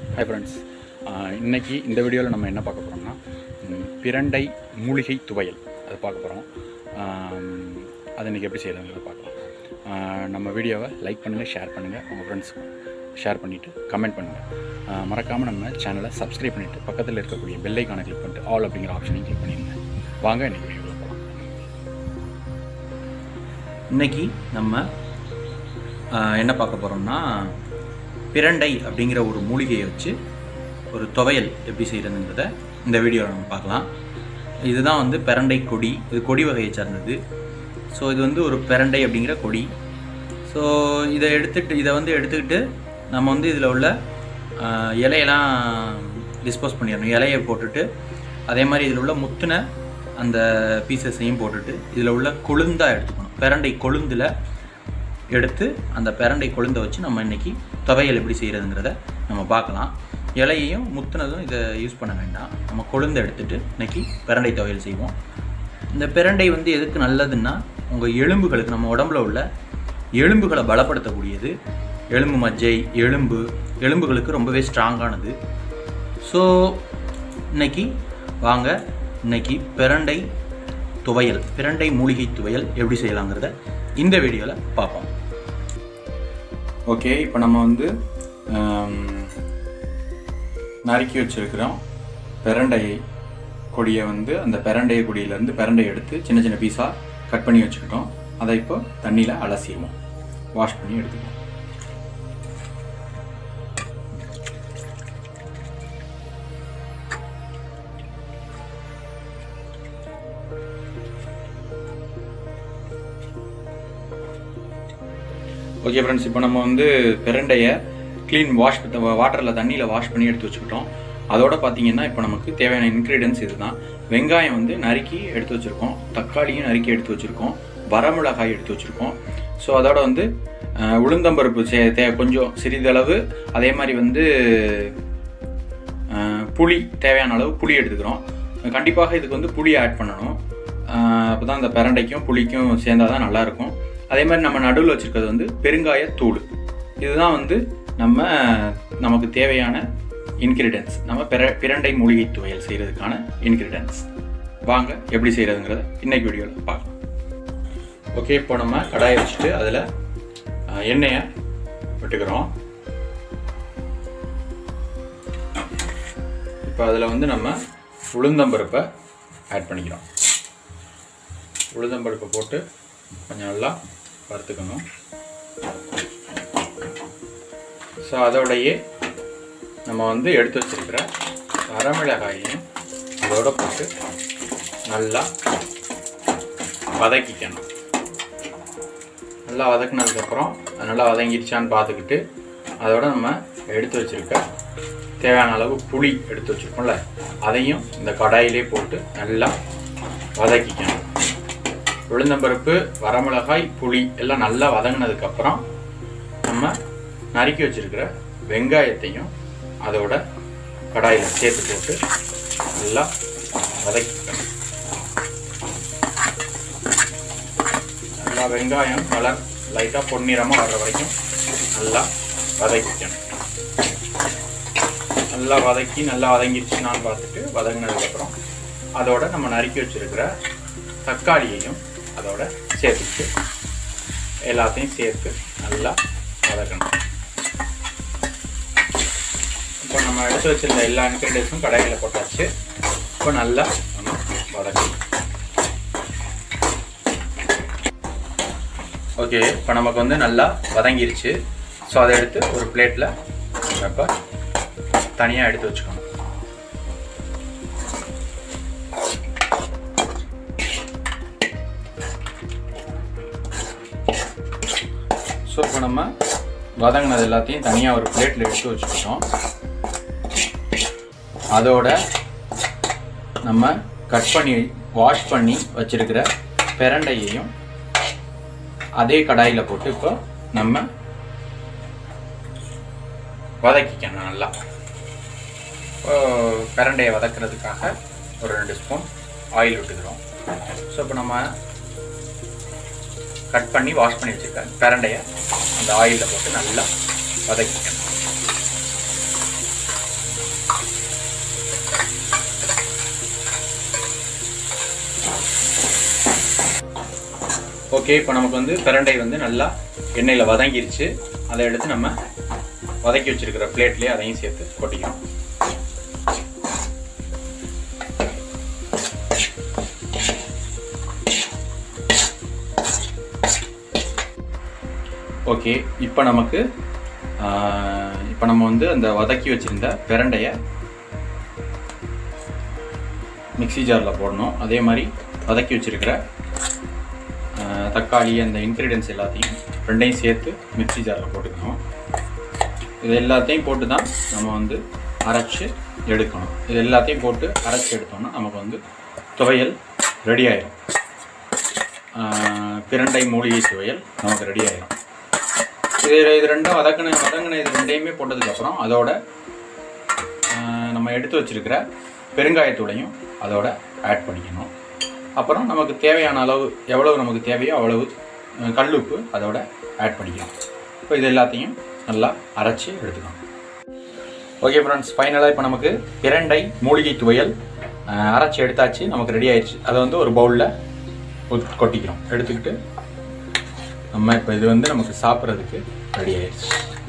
hi friends இன்னைக்கு இந்த வீடியோவில் நம்ம என்ன பார்க்க போகிறோம்னா ம், பிரண்டை மூலிகை துவையல் அது பார்க்க போகிறோம் அது இன்றைக்கி எப்படி செய்யறதுங்கிறத பார்க்கலாம் ஆஹ், நம்ம வீடியோவை லைக் பண்ணுங்கள் ஷேர் பண்ணுங்கள் உங்கள் ஃப்ரெண்ட்ஸுக்கு ஷேர் பண்ணிவிட்டு கமெண்ட் பண்ணுங்கள் மறக்காமல் நம்ம சேனலை சப்ஸ்கிரைப் பண்ணிவிட்டு பக்கத்தில் இருக்கக்கூடிய பெல் ஐக்கானை கிளிக் பண்ணிட்டு ஆல் அப்படிங்கிற ஆப்ஷனையும் கிளிக் பண்ணிடுங்க வாங்க இன்றைக்கி வீடியோவில் போகலாம் இன்னைக்கு நம்ம ஆஹ், என்ன பார்க்க போகிறோம்னா பிரண்டை அப்படிங்கிற ஒரு மூலிகையை வச்சு ஒரு துவையல் எப்படி செய்கிறதுங்கிறத இந்த வீடியோவில் நம்ம பார்க்கலாம் இதுதான் வந்து பிரண்டை கொடி இது கொடி வகையை சார்ந்தது ஸோ இது வந்து ஒரு பிரண்டை அப்படிங்கிற கொடி ஸோ இதை எடுத்துட்டு இதை வந்து எடுத்துக்கிட்டு நம்ம வந்து இதில் உள்ள ஆஹ், இலையெல்லாம் டிஸ்போஸ் பண்ணிடணும் இலையை போட்டுட்டு அதே மாதிரி இதில் உள்ள முத்துன அந்த பீசஸையும் போட்டுட்டு இதில் உள்ள கொழுந்தா எடுத்துக்கணும் பிரண்டை கொழுந்தில் எடுத்து அந்த பிரண்டை கொழுந்தை வச்சு நம்ம இன்னைக்கு துவையல் எப்படி செய்கிறதுங்கிறத நம்ம பார்க்கலாம் இலையையும் முத்துனதும் இதை யூஸ் பண்ண வேண்டாம் நம்ம கொழுந்தை எடுத்துட்டு இன்னைக்கு பிரண்டை துவையல் செய்வோம் இந்த பிரண்டை வந்து எதுக்கு நல்லதுன்னா உங்கள் எலும்புகளுக்கு நம்ம உடம்புல உள்ள எலும்புகளை பலப்படுத்தக்கூடியது எலும்பு மஜ்ஜை எலும்பு எலும்புகளுக்கு ரொம்பவே ஸ்ட்ராங்கானது ஸோ இன்னைக்கு வாங்க இன்னைக்கு பிரண்டை துவையல் பிரண்டை மூலிகை துவையல் எப்படி செய்யலாங்கிறத இந்த வீடியோவில் பார்ப்போம் ஓகே இப்போ நம்ம வந்து ஆம், நறுக்கி வச்சிருக்கிறோம் பிரண்டை கொடியை வந்து அந்த பிரண்டைய கொடியிலேருந்து பிரண்டை எடுத்து சின்ன சின்ன பீஸாக கட் பண்ணி வச்சுக்கிட்டோம் அதை இப்போ தண்ணியில் அலசிடுவோம் வாஷ் பண்ணி எடுத்துக்கலாம் ஓகே ஃப்ரெண்ட்ஸ் இப்போ நம்ம வந்து பிரண்டையை க்ளீன் வாஷ் வாட்டரில் தண்ணியில் வாஷ் பண்ணி எடுத்து வச்சுக்கிட்டோம் அதோட பார்த்தீங்கன்னா இப்போ நமக்கு தேவையான இன்க்ரீடியன்ஸ் இதுதான் வெங்காயம் வந்து நறுக்கி எடுத்து வச்சுருக்கோம் தக்காளியும் நறுக்கி எடுத்து வச்சுருக்கோம் வரமிளகாய் எடுத்து வச்சுருக்கோம் ஸோ அதோட வந்து அஹ், உளுந்தம்பருப்பு சே தே கொஞ்சம் சிறிதளவு அதே மாதிரி வந்து அஹ், புளி தேவையான அளவு புளி எடுத்துக்கிறோம் கண்டிப்பாக இதுக்கு வந்து புளி ஆட் பண்ணணும் அப்போ தான் இந்த பிரண்டைக்கும் புளிக்கும் சேர்ந்தாதான் தான் நல்லாயிருக்கும் அதே மாதிரி நம்ம நடுவில் வச்சுருக்கிறது வந்து பெருங்காய தூள் இதுதான் வந்து நம்ம நமக்கு தேவையான இன்கிரிடியன்ஸ் நம்ம பிற பிரண்டை மூலிகை துவையல் செய்கிறதுக்கான இன்கிரிடியன்ஸ் வாங்க எப்படி செய்கிறதுங்கிறத இன்னைக்கு வீடியோவில் பார்க்கலாம் ஓகே இப்போ நம்ம கடாயை வச்சுட்டு அதில் எண்ணெயை விட்டுக்கிறோம் இப்போ அதில் வந்து நம்ம உளுந்தம்பருப்பை ஆட் பண்ணிக்கிறோம் உளுந்தம்பருப்பை போட்டு கொஞ்சம் நல்லா வறுத்துக்கணும் ஸோ அதோடையே நம்ம வந்து எடுத்து வச்சிருக்கிற வரமிளகாயையும் அதோட போட்டு நல்லா வதக்கிக்கணும் நல்லா வதக்குனதுக்கப்புறம் அது நல்லா வதங்கிடுச்சான்னு பார்த்துக்கிட்டு அதோட நம்ம எடுத்து வச்சிருக்க தேவையான அளவு புளி எடுத்து வச்சிருக்கோம்ல அதையும் இந்த கடாயிலே போட்டு நல்லா வதக்கிக்கணும் உளுந்தம்பருப்பு வரமிளகாய் புளி எல்லாம் நல்லா வதங்கினதுக்கப்புறம் நம்ம நறுக்கி வச்சிருக்கிற வெங்காயத்தையும் அதோட கடாயில் சேர்த்து போட்டு நல்லா வதக்கிக்கணும் நல்லா வெங்காயம் கலர் லைட்டாக பொன்னிறமாக வர்ற வரைக்கும் நல்லா வதக்கிக்கணும் நல்லா வதக்கி நல்லா வதங்கிடுச்சுனான்னு பார்த்துட்டு வதங்கினதுக்கப்புறம் அதோட நம்ம நறுக்கி வச்சிருக்கிற தக்காளியையும் அதோட சேர்த்துட்டு எல்லாத்தையும் சேர்த்து நல்லா வதக்கணும் இப்போ நம்ம எடுத்து வச்சிருந்த எல்லா இன்க்ரீடியன்ஸும் கடாயில் போட்டாச்சு இப்போ நல்லா நம்ம வதக்கணும் ஓகே இப்போ நமக்கு வந்து நல்லா வதங்கிருச்சு ஸோ அதை எடுத்து ஒரு பிளேட்டில் இப்போ தனியாக எடுத்து வச்சுக்கணும் ஸோ இப்போ நம்ம வதங்கினது எல்லாத்தையும் தனியாக ஒரு பிளேட்டில் எடுத்து வச்சுக்கிட்டோம் அதோட நம்ம கட் பண்ணி வாஷ் பண்ணி வச்சிருக்கிற பிரண்டையையும் அதே கடாயில் போட்டு இப்போ நம்ம வதக்கிக்கணும் நல்லா இப்போ பிரண்டையை வதக்கிறதுக்காக ஒரு ரெண்டு ஸ்பூன் ஆயில் விட்டுக்கிறோம் ஸோ இப்போ நம்ம கட் பண்ணி வாஷ் பண்ணி வச்சுருக்க பிரண்டையை அந்த ஆயிலில் போட்டு நல்லா வதக்கிக்கணும் ஓகே இப்போ நமக்கு வந்து பிரண்டை வந்து நல்லா எண்ணெயில் வதங்கிருச்சு அதை எடுத்து நம்ம வதக்கி வச்சிருக்கிற பிளேட்லேயே அதையும் சேர்த்து கொட்டிக்கணும் ஓகே இப்போ நமக்கு இப்போ நம்ம வந்து அந்த வதக்கி வச்சிருந்த பிரண்டையை மிக்ஸி ஜாரில் போடணும் அதே மாதிரி வதக்கி வச்சிருக்கிற ஆஹ், தக்காளி அந்த இன்க்ரீடியன்ஸ் எல்லாத்தையும் ரெண்டையும் சேர்த்து மிக்ஸி ஜாரில் போட்டுக்கணும் இது எல்லாத்தையும் போட்டு தான் நம்ம வந்து அரைச்சு எடுக்கணும் இது எல்லாத்தையும் போட்டு அரைச்சி எடுத்தோம்னா நமக்கு வந்து துவையல் ரெடி ஆயிடும் ஆஹ், பிரண்டை மூலிகை துவையல் நமக்கு ரெடி ஆயிடும் இது இது ரெண்டும் வதக்கின வதங்கின இது ரெண்டையுமே போட்டதுக்கப்புறம் அதோட ஆஹ், நம்ம எடுத்து வச்சிருக்கிற பெருங்காயத்தூளையும் அதோட ஆட் பண்ணிக்கணும் அப்புறம் நமக்கு தேவையான அளவு எவ்வளவு நமக்கு தேவையோ அவ்வளவு அஹ், கல்லுப்பு அதோட ஆட் பண்ணிக்கணும் இப்போ இது எல்லாத்தையும் நல்லா அரைச்சி எடுத்துக்கணும் ஓகே ஃப்ரெண்ட்ஸ் ஃபைனலாக இப்போ நமக்கு பிரண்டை மூலிகை துவையல் அஹ், அரைச்சி எடுத்தாச்சு நமக்கு ரெடி ஆயிடுச்சு அதை வந்து ஒரு பவுலில் கொட்டிக்கிறோம் எடுத்துக்கிட்டு நம்ம இப்போ இது வந்து நமக்கு சாப்பிட்றதுக்கு ரெடி ஆயிடுச்சு